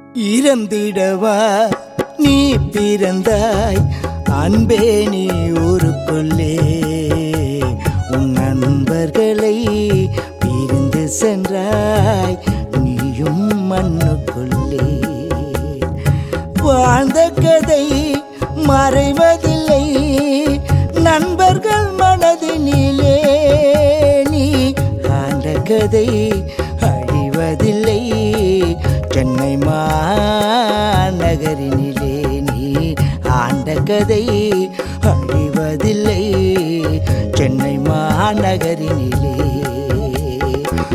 இறந்திடவா நீ பிறந்தாய் அன்பே நீ ஊருக்குள்ளே உன் நண்பர்களை பிரிந்து சென்றாய் நீயும் மண்ணுக்குள்ளே வாழ்ந்த கதை மறைவதில்லை நண்பர்கள் மனதினிலே நீ ஆண்ட கதை அழிவதில்லை சென்னை மாநகரினிலே நீ ஆண்ட கதை அழிவதில்லை சென்னை மாநகரினிலே